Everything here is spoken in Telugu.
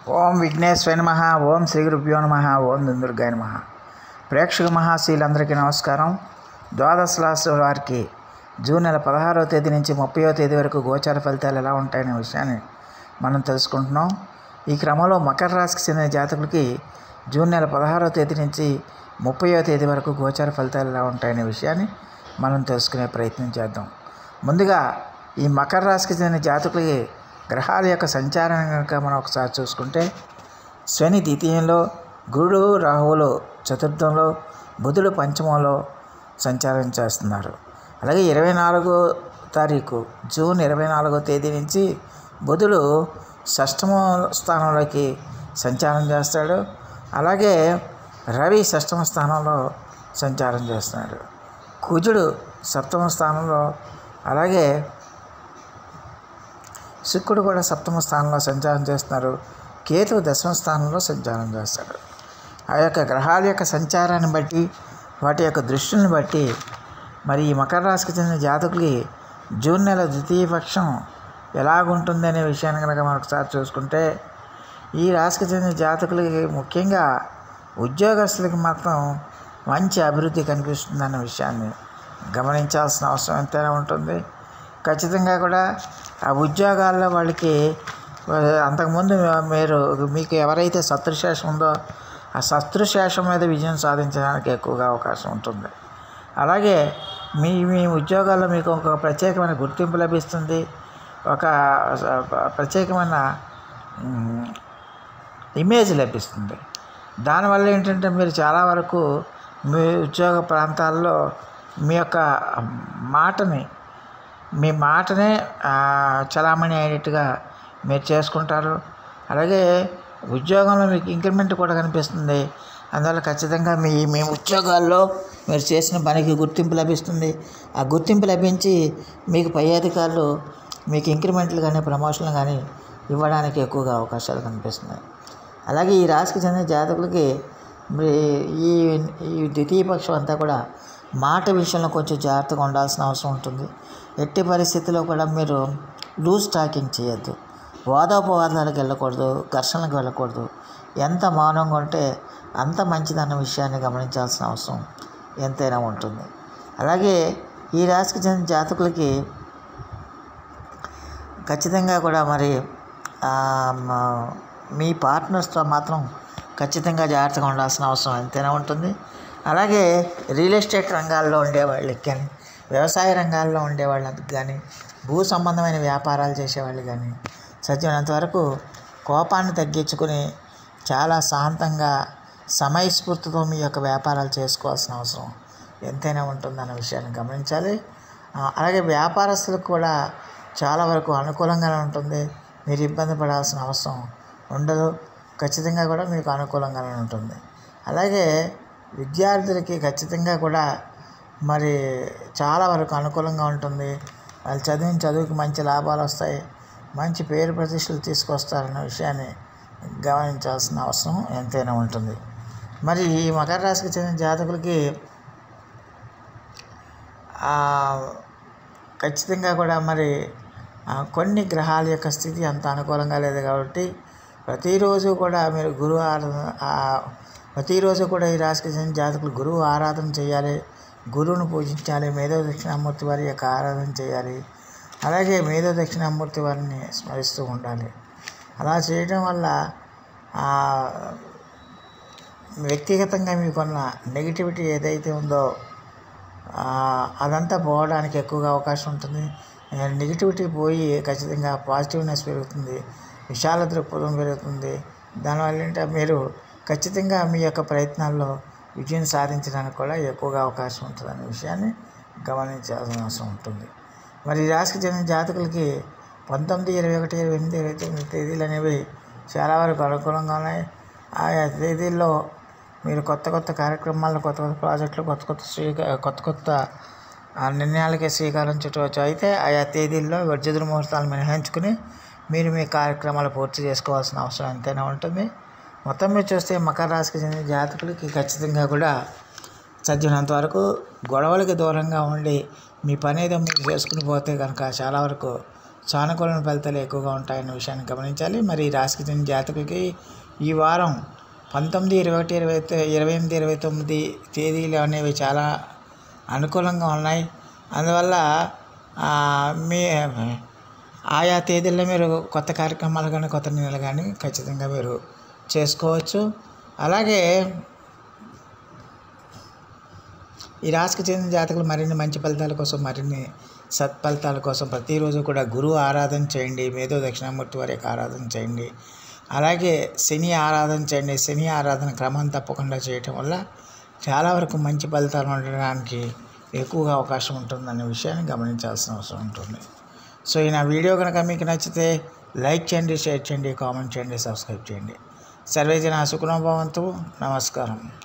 ఓం విఘ్నేశ్వర నమ ఓం శ్రీ గురుభ్యో నమ ఓం దుందుర్గాయ నమ ప్రేక్షక మహాశీలందరికీ నమస్కారం ద్వాదశ రాశుల వారికి జూన్ నెల పదహారవ తేదీ నుంచి ముప్పయో తేదీ వరకు గోచార ఫలితాలు ఎలా ఉంటాయనే విషయాన్ని మనం తెలుసుకుంటున్నాం ఈ క్రమంలో మకర రాశికి చెందిన జాతకులకి జూన్ నెల పదహారవ తేదీ నుంచి ముప్పయో తేదీ వరకు గోచార ఫలితాలు ఎలా ఉంటాయనే విషయాన్ని మనం తెలుసుకునే ప్రయత్నం చేద్దాం ముందుగా ఈ మకర రాశికి చెందిన జాతకులకి గ్రహాల యొక్క సంచారం కనుక మనం ఒకసారి చూసుకుంటే శని ద్వితీయంలో గురుడు రాహువులు చతుర్థంలో బుధుడు పంచమంలో సంచారం చేస్తున్నారు అలాగే ఇరవై నాలుగో తారీఖు జూన్ ఇరవై నాలుగో తేదీ నుంచి బుధుడు షష్టమ స్థానంలోకి సంచారం చేస్తాడు అలాగే రవి షష్టమ స్థానంలో సంచారం చేస్తున్నాడు కుజుడు సప్తమ స్థానంలో అలాగే శుక్రుడు కూడా సప్తమ స్థానంలో సంచారం చేస్తున్నారు కేతువు దశమ స్థానంలో సంచారం చేస్తాడు ఆ యొక్క గ్రహాల యొక్క సంచారాన్ని బట్టి వాటి యొక్క దృష్టిని బట్టి మరి ఈ మకర రాశికి చెందిన జాతకులకి జూన్ నెల ద్వితీయ పక్షం ఎలాగుంటుంది అనే విషయాన్ని కనుక మనం ఒకసారి చూసుకుంటే ఈ రాశికి చెందిన జాతకులకి ముఖ్యంగా ఉద్యోగస్తులకి మాత్రం మంచి అభివృద్ధి కనిపిస్తుందన్న విషయాన్ని గమనించాల్సిన అవసరం ఎంతైనా ఉంటుంది ఖచ్చితంగా కూడా ఆ ఉద్యోగాల్లో వాళ్ళకి ఆ, అంతకుముందు మీరు మీకు ఎవరైతే శత్రుశేషం ఉందో ఆ శత్రుశేషం మీద విజయం సాధించడానికి ఎక్కువగా అవకాశం ఉంటుంది అలాగే మీ మీ ఉద్యోగాల్లో మీకు ఒక ప్రత్యేకమైన గుర్తింపు లభిస్తుంది ఒక ప్రత్యేకమైన మ్, ఇమేజ్ లభిస్తుంది దానివల్ల ఏంటంటే మీరు చాలా వరకు మీ ఉద్యోగ ప్రాంతాల్లో మీ యొక్క మాటని మీ మాటనే ఆ, చలామణి అయ్యేట్టుగా మీరు చేసుకుంటారు అలాగే ఉద్యోగంలో మీకు ఇంక్రిమెంట్ కూడా కనిపిస్తుంది అందువల్ల ఖచ్చితంగా మీ మీ ఉద్యోగాల్లో మీరు చేసిన పనికి గుర్తింపు లభిస్తుంది ఆ గుర్తింపు లభించి మీకు పై అధికారులు మీకు ఇంక్రిమెంట్లు కానీ ప్రమోషన్లు కానీ ఇవ్వడానికి ఎక్కువగా అవకాశాలు కనిపిస్తున్నాయి అలాగే ఈ రాశికి చెందిన జాతకులకి మరి ఈ ఈ ద్వితీయ పక్షం అంతా కూడా మాట విషయంలో కొంచెం జాగ్రత్తగా ఉండాల్సిన అవసరం ఉంటుంది ఎట్టి పరిస్థితుల్లో కూడా మీరు లూజ్ టాకింగ్ చేయొద్దు వాదోపవాదాలకు వెళ్ళకూడదు ఘర్షణలకు వెళ్ళకూడదు ఎంత మౌనంగా ఉంటే అంత మంచిదన్న విషయాన్ని గమనించాల్సిన అవసరం ఎంతైనా ఉంటుంది అలాగే ఈ రాశికి చెందిన జాతకులకి ఖచ్చితంగా కూడా మరి ఆ, మ- మీ పార్ట్నర్స్తో మాత్రం ఖచ్చితంగా జాగ్రత్తగా ఉండాల్సిన అవసరం ఎంతైనా ఉంటుంది అలాగే రియల్ ఎస్టేట్ రంగాల్లో ఉండే వాళ్ళకి కానీ వ్యవసాయ రంగాల్లో ఉండే వాళ్ళకి కానీ భూ సంబంధమైన వ్యాపారాలు చేసేవాళ్ళు కానీ సత్యమైనంత వరకు కోపాన్ని తగ్గించుకుని చాలా శాంతంగా సమయస్ఫూర్తితో మీ యొక్క వ్యాపారాలు చేసుకోవాల్సిన అవసరం ఎంతైనా ఉంటుందన్న విషయాన్ని గమనించాలి ఆ, అలాగే వ్యాపారస్తులకు కూడా చాలా వరకు అనుకూలంగానే ఉంటుంది మీరు ఇబ్బంది పడాల్సిన అవసరం ఉండదు ఖచ్చితంగా కూడా మీకు అనుకూలంగానే ఉంటుంది అలాగే విద్యార్థులకి ఖచ్చితంగా కూడా మరి చాలా వరకు అనుకూలంగా ఉంటుంది వాళ్ళు చదివిన చదువుకి మంచి లాభాలు వస్తాయి మంచి పేరు ప్రతిష్టలు తీసుకొస్తారన్న విషయాన్ని గమనించాల్సిన అవసరం ఎంతైనా ఉంటుంది మరి ఈ మకర రాశికి చెందిన జాతకులకి ఆ, ఖచ్చితంగా కూడా మరి ఆ, కొన్ని గ్రహాల యొక్క స్థితి అంత అనుకూలంగా లేదు కాబట్టి ప్రతిరోజు కూడా మీరు గురువు ఆరాధన ఆ, ప్రతిరోజు కూడా ఈ రాశికి చెందిన జాతకులు గురువు ఆరాధన చేయాలి గురువును పూజించాలి మేధో దక్షిణామూర్తి వారి యొక్క ఆరాధన చేయాలి అలాగే మేధో దక్షిణామూర్తి వారిని స్మరిస్తూ ఉండాలి అలా చేయడం వల్ల ఆ, వ్యక్తిగతంగా మీకున్న నెగిటివిటీ ఏదైతే ఉందో ఆ, అదంతా పోవడానికి ఎక్కువగా అవకాశం ఉంటుంది నెగిటివిటీ పోయి ఖచ్చితంగా పాజిటివ్నెస్ పెరుగుతుంది విశాల దృక్పథం పెరుగుతుంది దానివల్ల ఏంటంటే మీరు ఖచ్చితంగా మీ యొక్క ప్రయత్నాల్లో విజయం సాధించడానికి కూడా ఎక్కువగా అవకాశం ఉంటుంది అనే విషయాన్ని గమనించాల్సిన అవసరం ఉంటుంది మరి ఈ రాశికి చెందిన జాతకులకి పంతొమ్మిది ఇరవై ఒకటి ఇరవై ఎనిమిది ఇరవై తొమ్మిది తేదీలు అనేవి చాలా వరకు అనుకూలంగా ఉన్నాయి ఆయా తేదీల్లో మీరు కొత్త కొత్త కార్యక్రమాలు కొత్త కొత్త ప్రాజెక్టులు కొత్త కొత్త శ్రీకా కొత్త కొత్త ఆ, నిర్ణయాలకే శ్రీకారం చుట్టవచ్చు అయితే ఆయా తేదీల్లో వర్జదురు ముహూర్తాలు మినహాయించుకుని మీరు మీ కార్యక్రమాలు పూర్తి చేసుకోవాల్సిన అవసరం ఎంతైనా ఉంటుంది మొత్తం మీద చూస్తే మకర రాశికి చెందిన జాతకులకి ఖచ్చితంగా కూడా సాధ్యమైనంత వరకు గొడవలకి దూరంగా ఉండి మీ పని ఏదో మీరు చేసుకుని పోతే కనుక చాలా వరకు సానుకూల ఫలితాలు ఎక్కువగా ఉంటాయన్న విషయాన్ని గమనించాలి మరి ఈ రాశికి చెందిన జాతకులకి ఈ వారం పంతొమ్మిది ఇరవై ఒకటి ఇరవై తొ- ఇరవై ఎనిమిది ఇరవై తొమ్మిది తేదీలు అనేవి చాలా అనుకూలంగా ఉన్నాయి అందువల్ల ఆ, మీ ఆయా తేదీల్లో మీరు కొత్త కార్యక్రమాలు కానీ కొత్త నిర్ణయాలు కానీ ఖచ్చితంగా మీరు చేసుకోవచ్చు అలాగే ఈ రాశికి చెందిన జాతకులు మరిన్ని మంచి ఫలితాల కోసం మరిన్ని సత్ఫలితాల కోసం ప్రతిరోజు కూడా గురువు ఆరాధన చేయండి మేధో దక్షిణామూర్తి వారి యొక్క ఆరాధన చేయండి అలాగే శని ఆరాధన చేయండి శని ఆరాధన క్రమం తప్పకుండా చేయటం వల్ల చాలా వరకు మంచి ఫలితాలు ఉండడానికి ఎక్కువగా అవకాశం ఉంటుందనే విషయాన్ని గమనించాల్సిన అవసరం ఉంటుంది సో ఈ నా వీడియో కనుక మీకు నచ్చితే లైక్ చేయండి షేర్ చేయండి కామెంట్ చేయండి సబ్స్క్రైబ్ చేయండి సర్వేజన సుఖనోభవంతు నమస్కారం